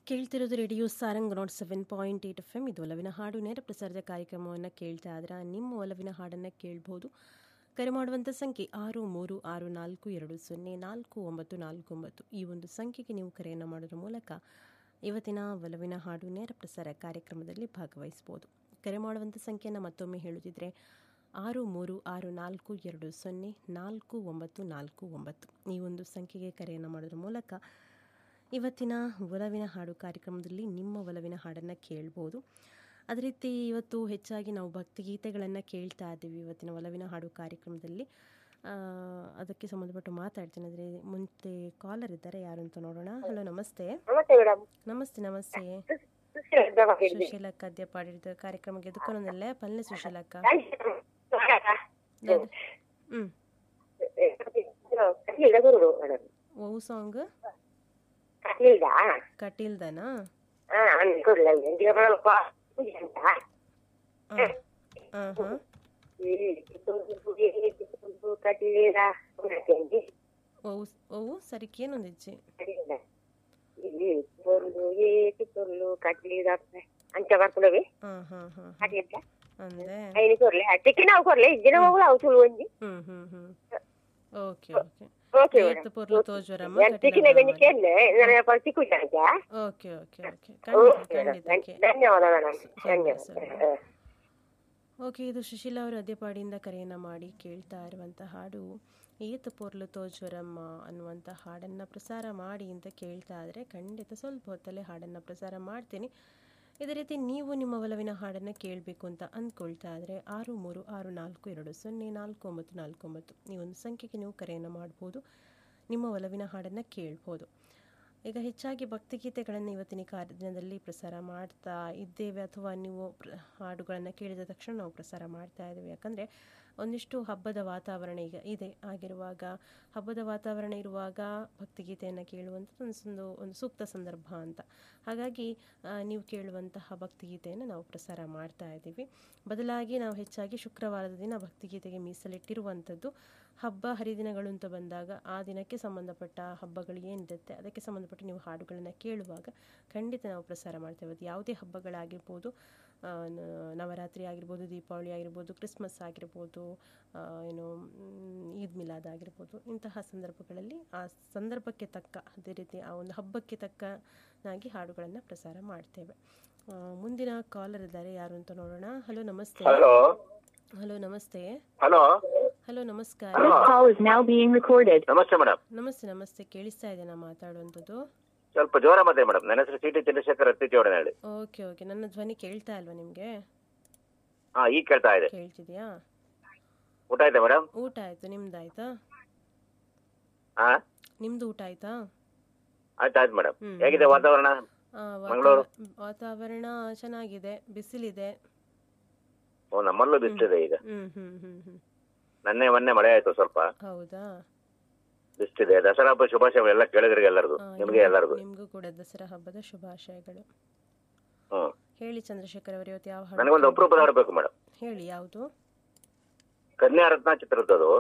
ಕೇಳ್ತಿರೋದು radio Sarang nought seven point eight F M ಇದು ಒಲವಿನ ಹಾಡು ನೇರ ಪ್ರಸಾರದ ಕಾರ್ಯಕ್ರಮವನ್ನು ಕೇಳ್ತಾ ಇದ್ರೆ ನಿಮ್ಮ ಒಲವಿನ ಹಾಡನ್ನು ಕೇಳ್ಬೋದು ಕರೆ ಮಾಡುವಂಥ ಸಂಖ್ಯೆ ಆರು ಮೂರು ಆರು ನಾಲ್ಕು ಎರಡು ಸೊನ್ನೆ ನಾಲ್ಕು ಒಂಬತ್ತು ನಾಲ್ಕು ಒಂಬತ್ತು ಈ ಒಂದು ಸಂಖ್ಯೆಗೆ ನೀವು ಕರೆಯನ್ನು ಮಾಡೋದ್ರ ಮೂಲಕ ಇವತ್ತಿನ ಒಲವಿನ ಹಾಡು ನೇರ ಪ್ರಸಾರ ಕಾರ್ಯಕ್ರಮದಲ್ಲಿ ಭಾಗವಹಿಸ್ಬೋದು ಕರೆ ಮಾಡುವಂಥ ಸಂಖ್ಯೆಯನ್ನು ಮತ್ತೊಮ್ಮೆ ಹೇಳುತ್ತಿದ್ರೆ ಆರು ಮೂರು ಆರು ನಾಲ್ಕು ಎರಡು ಸೊನ್ನೆ ನಾಲ್ಕು ಒಂಬತ್ತು ನಾಲ್ಕು ಒಂಬತ್ತು ಈ ಒಂದು ಸಂಖ್ಯೆಗೆ ಕರೆಯನ್ನು ಮಾಡೋದ್ರ ಮೂಲಕ ಇವತ್ತಿನ ಒಲವಿನ ಹಾಡು ಕಾರ್ಯಕ್ರಮದಲ್ಲಿ ನಿಮ್ಮ ಒಲವಿನ ಹಾಡನ್ನು ಕೇಳ್ಬೋದು ಅದೇ ರೀತಿ ಇವತ್ತು ಹೆಚ್ಚಾಗಿ ನಾವು ಭಕ್ತಿಗೀತೆಗಳನ್ನು ಕೇಳ್ತಾ ಇದ್ದೀವಿ ಇವತ್ತಿನ ಒಲವಿನ ಹಾಡು ಕಾರ್ಯಕ್ರಮದಲ್ಲಿ ಆ, ಅದಕ್ಕೆ ಸಂಬಂಧಪಟ್ಟು ಮಾತಾಡ್ತೀನಿ ಆದರೆ ಮುಂಚೆ ಕಾಲರ್ ಇದ್ದಾರೆ ಯಾರು ಅಂತ ನೋಡೋಣ ಹಲೋ ನಮಸ್ತೆ ನಮಸ್ತೆ ಮೇಡಮ್ ನಮಸ್ತೆ ನಮಸ್ತೆ ಸುಶೀಲಕ್ಕ ಅದ್ಯ ಪಾಡಿದ ಕಾರ್ಯಕ್ರಮಕ್ಕೆ ಎದುಕೊಂಡಲ್ಲೇ ಪಲ್ಲೆ ಸುಶೀಲಕ್ಕ ಹ್ಞೂ ಗುರು ಮೇಡಮ್ ಓ ಸಾಂಗ್ ಕಟ್ಲಿಲ್ಲ ಕಟೀಲ್ದನಾ ಹಾ ಅನ್ಕೊಡ್ಲ ಸ್ವಲ್ಪ ಅಂತ ಹಾಂ ಹಾಂ ಹಾಂ ಕಟ್ಲಿಲ್ಲ ಓವು ಓವು ಸರಿಕೆ ಏನೊಂದಿಚ್ಚಿ ಇಲ್ಲಿ పొర్లు ఏటి పొర్లు కట్లీదా అంచ వరకులవి ಹಾಂ ಹಾಂ ಹಾಂ అట్లా ಅಂದೆ అయిన కొరలే అట్టికి ನಾವು కొరలే ఇద్దరు కూడా అవుతుంది ఉంది ಹ್ಞೂ ಹ್ಞೂ ಹ್ಞೂ ಓಕೆ ಓಕೆ ఓకే ಏತ್ ಪೊರ್ಲು ತೋಜುವರಮ್ಮ నేను తిక్కిన గణికేళ్ళే నేను పరిస్థితి ಓಕೆ ಓಕೆ ಓಕೆ ಖಂಡಿತ ಖಂಡಿತಕ್ಕೆ ಧನ್ಯವಾದ ಮೇಡಮ್ ಧನ್ಯವಾದ ಓಕೆ ಇದು ಸುಶೀಲ ಅವರು ಅದೇಪಾಡಿಯಿಂದ ಕರೆಯನ್ನು ಮಾಡಿ ಕೇಳ್ತಾ ಇರುವಂಥ ಹಾಡು ಏತ ಪೊರ್ಲು ತೋಜ್ವರಮ್ಮ ಅನ್ನುವಂಥ ಹಾಡನ್ನು ಪ್ರಸಾರ ಮಾಡಿ ಅಂತ ಕೇಳ್ತಾ ಇದ್ರೆ ಖಂಡಿತ ಸ್ವಲ್ಪ ಹೊತ್ತಲ್ಲೇ ಹಾಡನ್ನು ಪ್ರಸಾರ ಮಾಡ್ತೀನಿ ಇದೇ ರೀತಿ ನೀವು ನಿಮ್ಮ ಒಲವಿನ ಹಾಡನ್ನು ಕೇಳಬೇಕು ಅಂತ ಅಂದ್ಕೊಳ್ತಾ ಇದ್ರೆ ಆರು ಮೂರು ಆರು ನಾಲ್ಕು ಎರಡು ಸೊನ್ನೆ ನಾಲ್ಕು ಒಂಬತ್ತು ನಾಲ್ಕು ಒಂಬತ್ತು ಈ ಒಂದು ಸಂಖ್ಯೆಗೆ ನೀವು ಕರೆಯನ್ನು ಮಾಡ್ಬೋದು ನಿಮ್ಮ ಒಲವಿನ ಹಾಡನ್ನು ಕೇಳ್ಬೋದು ಈಗ ಹೆಚ್ಚಾಗಿ ಭಕ್ತಿಗೀತೆಗಳನ್ನು ಇವತ್ತಿನ ಕಾರ್ಯದಿನದಲ್ಲಿ ಪ್ರಸಾರ ಮಾಡ್ತಾ ಇದ್ದೇವೆ ಅಥವಾ ನೀವು ಪ್ರ ಹಾಡುಗಳನ್ನು ಕೇಳಿದ ತಕ್ಷಣ ನಾವು ಪ್ರಸಾರ ಮಾಡ್ತಾ ಇದ್ದೇವೆ ಯಾಕಂದರೆ ಒಂದಿಷ್ಟು ಹಬ್ಬದ ವಾತಾವರಣ ಈಗ ಇದೆ ಆಗಿರುವಾಗ ಹಬ್ಬದ ವಾತಾವರಣ ಇರುವಾಗ ಭಕ್ತಿಗೀತೆಯನ್ನು ಕೇಳುವಂಥದ್ದು ಒಂದು ಒಂದು ಒಂದು ಸೂಕ್ತ ಸಂದರ್ಭ ಅಂತ ಹಾಗಾಗಿ ಆ, ನೀವು ಕೇಳುವಂತಹ ಭಕ್ತಿಗೀತೆಯನ್ನು ನಾವು ಪ್ರಸಾರ ಮಾಡ್ತಾ ಇದ್ದೀವಿ ಬದಲಾಗಿ ನಾವು ಹೆಚ್ಚಾಗಿ ಶುಕ್ರವಾರದ ದಿನ ಭಕ್ತಿಗೀತೆಗೆ ಮೀಸಲಿಟ್ಟಿರುವಂಥದ್ದು ಹಬ್ಬ ಹರಿದಿನಗಳು ಅಂತ ಬಂದಾಗ ಆ ದಿನಕ್ಕೆ ಸಂಬಂಧಪಟ್ಟ ಹಬ್ಬಗಳು ಏನಿರುತ್ತೆ ಅದಕ್ಕೆ ಸಂಬಂಧಪಟ್ಟ ನೀವು ಹಾಡುಗಳನ್ನು ಕೇಳುವಾಗ ಖಂಡಿತ ನಾವು ಪ್ರಸಾರ ಮಾಡ್ತೇವೆ ಅದು ಯಾವುದೇ ಹಬ್ಬಗಳಾಗಿರ್ಬೋದು ಆ, ನ- ನವರಾತ್ರಿ ಆಗಿರ್ಬೋದು ದೀಪಾವಳಿ ಆಗಿರ್ಬೋದು ಕ್ರಿಸ್ಮಸ್ ಆಗಿರ್ಬೋದು ಆ, ಏನು ಮ್, ಈದ್ ಮಿಲಾದ್ ಆಗಿರ್ಬೋದು ಇಂತಹ ಸಂದರ್ಭಗಳಲ್ಲಿ ಆ ಸಂದರ್ಭಕ್ಕೆ ತಕ್ಕ ಅದೇ ರೀತಿ ಆ ಒಂದು ಹಬ್ಬಕ್ಕೆ ತಕ್ಕನಾಗಿ ಹಾಡುಗಳನ್ನು ಪ್ರಸಾರ ಮಾಡ್ತೇವೆ ಆ, ಮುಂದಿನ ಕಾಲರ್ ಇದ್ದಾರೆ ಯಾರು ಅಂತ ನೋಡೋಣ ಹಲೋ ನಮಸ್ತೆ ಹಲೋ ಹಲೋ ನಮಸ್ತೆ ಹಲೋ ಹಲೋ ನಮಸ್ಕಾರ call is now being recorded. ನಮಸ್ತೆ ಮೇಡಮ್ ನಮಸ್ತೆ ನಮಸ್ತೆ ಕೇಳಿಸ್ತಾ ಇದೆ ನಾ ಮಾತಾಡುವಂಥದ್ದು ಸ್ವಲ್ಪ ಜೋರ ಮತ್ತೆ ಮೇಡಮ್ ನನ್ನ ಹೆಸರು C T Chandrashekar Attichodanahalli okay okay ನನ್ನ ಧ್ವನಿ ಕೇಳ್ತಾ ಇಲ್ವಾ ನಿಮಗೆ ಹಾ ಈಗ ಕೇಳ್ತಾ ಇದೆ ಕೇಳ್ತಿದ್ಯಾ ಊಟ ಆಯ್ತಾ ಮೇಡಮ್ ಊಟ ಆಯ್ತು ನಿಮ್ದು ಆಯ್ತಾ ಹಾ ನಿಮ್ದು ಊಟ ಆಯ್ತಾ ಆಯ್ತು ಆಯ್ತು ಮೇಡಮ್ ಹ್ಮ್. ಹೇಗಿದೆ ವಾತಾವರಣ ಆ, ಮಂಗಳೂರು? ವಾತಾವ- ವಾತಾವರಣ ಚೆನ್ನಾಗಿದೆ ಬಿಸಿಲಿದೆ ಓ ನಮ್ಮಲ್ಲೂ ಬಿಸ್ತಿದೆ ಈಗ ಹ್ಮ್ ಹ್ಮ್ ಹ್ಮ್ ಹ್ಮ್ ನನ್ನೆ ಮೊನ್ನೆ ಮಳೆ ಆಯ್ತು ಸ್ವಲ್ಪ ಹೌದಾ ಬಿಸ್ತಿದೆ ದಸರಾ ಹಬ್ಬ ಶುಭಾಶಯಗಳು ಎಲ್ಲ ಕೇಳಿದ್ರಿಗೆ ಎಲ್ಲರಿಗೂ ಆ, ನಿಮ್ಗೆ ನಿಮ್ಗೂ- ಎಲ್ಲರಿಗೂ ನಿಮ್ಗೂ ಕೂಡ ದಸರಾ ಹಬ್ಬದ ಶುಭಾಶಯಗಳು ಹ್ಮ್ ಹೇಳಿ ಚಂದ್ರಶೇಖರ್ ಅವರು ಇವತ್ತು ಯಾವ ನನಗೊಂದು ಹಾಡು ಅಪರೂಪದ ಆಡ್ಬೇಕು ಮೇಡಮ್ ಹೇಳಿ ಯಾವುದು ಕನ್ಯಾ ರತ್ನ ಚಿತ್ರದ್ದು